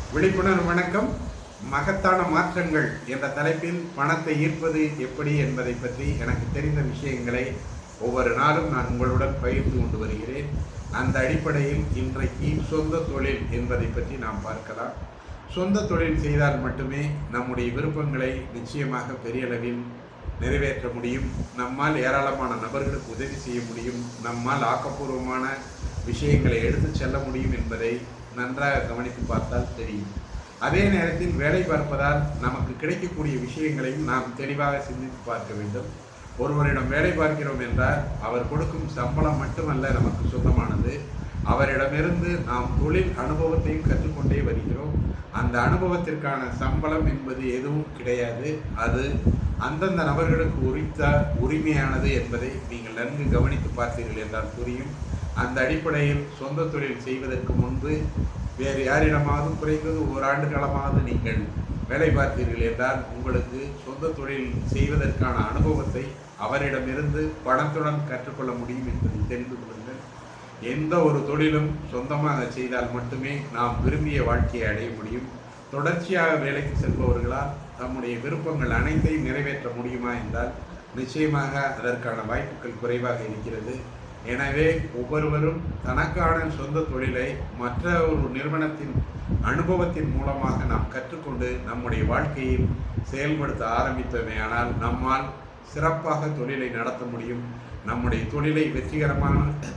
விழிப்புணர்வு வணக்கம் மகத்தான மாற்றங்கள் என்ற தலைப்பில் பணத்தை ஈர்ப்பது எப்படி என்பதை பற்றி எனக்கு தெரிந்த விஷயங்களை ஒவ்வொரு நாளும் நான் உங்களுடன் பகிர்ந்து கொண்டு வருகிறேன் அந்த அடிப்படையில் இன்றைக்கு சொந்த தொழில் என்பதை பற்றி நாம் பார்க்கலாம் சொந்த தொழில் செய்தால் மட்டுமே நம்முடைய விருப்பங்களை நிச்சயமாக பெரிய அளவில் நிறைவேற்ற முடியும் நம்மால் ஏராளமான நபர்களுக்கு உதவி செய்ய முடியும் நம்மால் ஆக்கப்பூர்வமான விஷயங்களை எடுத்துச் செல்ல முடியும் என்பதை நன்றாக கவனித்து பார்த்தால் தெரியும் அதே நேரத்தில் வேலை பார்ப்பதால் நமக்கு கிடைக்கக்கூடிய விஷயங்களையும் நாம் தெளிவாக சிந்தித்து பார்க்க வேண்டும் ஒருவரிடம் வேலை பார்க்கிறோம் என்றால் அவர் கொடுக்கும் சம்பளம் மட்டுமல்ல நமக்கு சொந்தமானது அவரிடமிருந்து நாம் தொழில் அனுபவத்தையும் கற்றுக்கொண்டே வருகிறோம் அந்த அனுபவத்திற்கான சம்பளம் என்பது எதுவும் கிடையாது அது அந்தந்த நபர்களுக்கு உரித்த உரிமையானது என்பதை நீங்கள் நன்கு கவனித்து பார்த்தீர்கள் என்றால் புரியும் அந்த அடிப்படையில் சொந்த தொழில் செய்வதற்கு முன்பு வேறு யாரிடமாவது குறைந்தது ஓராண்டு காலமாவது நீங்கள் வேலை பார்த்தீர்கள் என்றால் உங்களுக்கு சொந்த தொழில் செய்வதற்கான அனுபவத்தை அவரிடமிருந்து பணத்துடன் கற்றுக்கொள்ள முடியும் என்பதை தெரிந்து கொள்ளுங்கள் எந்த ஒரு தொழிலும் சொந்தமாக செய்தால் மட்டுமே நாம் விரும்பிய வாழ்க்கையை அடைய முடியும் தொடர்ச்சியாக வேலைக்கு செல்பவர்களால் தம்முடைய விருப்பங்கள் அனைத்தையும் நிறைவேற்ற முடியுமா என்றால் நிச்சயமாக அதற்கான வாய்ப்புகள் குறைவாக இருக்கிறது எனவே ஒவ்வொருவரும் தனக்கான சொந்த தொழிலை மற்ற ஒரு நிறுவனத்தின் அனுபவத்தின் மூலமாக நாம் கற்றுக்கொண்டு நம்முடைய வாழ்க்கையில் செயல்படுத்த ஆரம்பித்தோமேயானால் நம்மால் சிறப்பாக தொழிலை நடத்த முடியும் நம்முடைய தொழிலை வெற்றிகரமான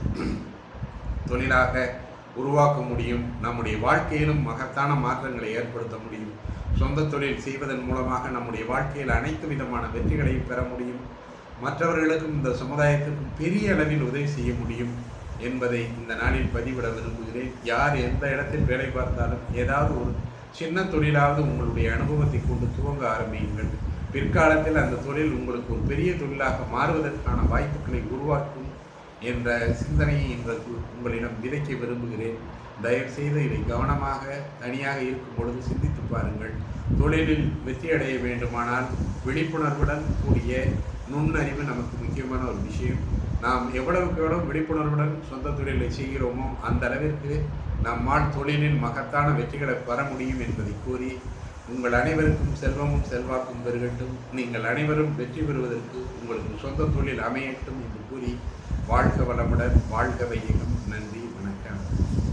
தொழிலாக உருவாக்க முடியும் நம்முடைய வாழ்க்கையிலும் மகத்தான மாற்றங்களை ஏற்படுத்த முடியும் சொந்த தொழில் செய்வதன் மூலமாக நம்முடைய வாழ்க்கையில் அனைத்து விதமான வெற்றிகளையும் பெற முடியும் மற்றவர்களுக்கும் இந்த சமுதாயத்திற்கும் பெரிய அளவில் உதவி செய்ய முடியும் என்பதை இந்த நாளில் பதிவிட விரும்புகிறேன் யார் எந்த இடத்தில் வேலை பார்த்தாலும் ஏதாவது ஒரு சின்ன தொழிலாவது உங்களுடைய அனுபவத்தை கொண்டு துவங்க ஆரம்பியுங்கள் பிற்காலத்தில் அந்த தொழில் உங்களுக்கு ஒரு பெரிய தொழிலாக மாறுவதற்கான வாய்ப்புகளை உருவாக்கும் என்ற சிந்தனையை இன்றைக்கு உங்களிடம் விதைக்க விரும்புகிறேன் தயவு செய்து இதை கவனமாக தனியாக இருக்கும் பொழுது சிந்தித்து பாருங்கள் தொழிலில் வெற்றி அடைய வேண்டுமானால் விழிப்புணர்வுடன் கூடிய நுண்ணறிவு நமக்கு முக்கியமான ஒரு விஷயம் நாம் எவ்வளவுக்கு எவ்வளவு விழிப்புணர்வுடன் சொந்த தொழிலை செய்கிறோமோ அந்த அளவிற்கு நம்மால் தொழிலில் மகத்தான வெற்றிகளை பெற முடியும் என்பதை கூறி உங்கள் அனைவருக்கும் செல்வமும் செல்வாக்கும் பெருகட்டும் நீங்கள் அனைவரும் வெற்றி பெறுவதற்கு உங்களுக்கு சொந்த தொழில் அமையட்டும் என்று கூறி வாழ்க வளமுடன் வாழ்க வையகம் நன்றி வணக்கம்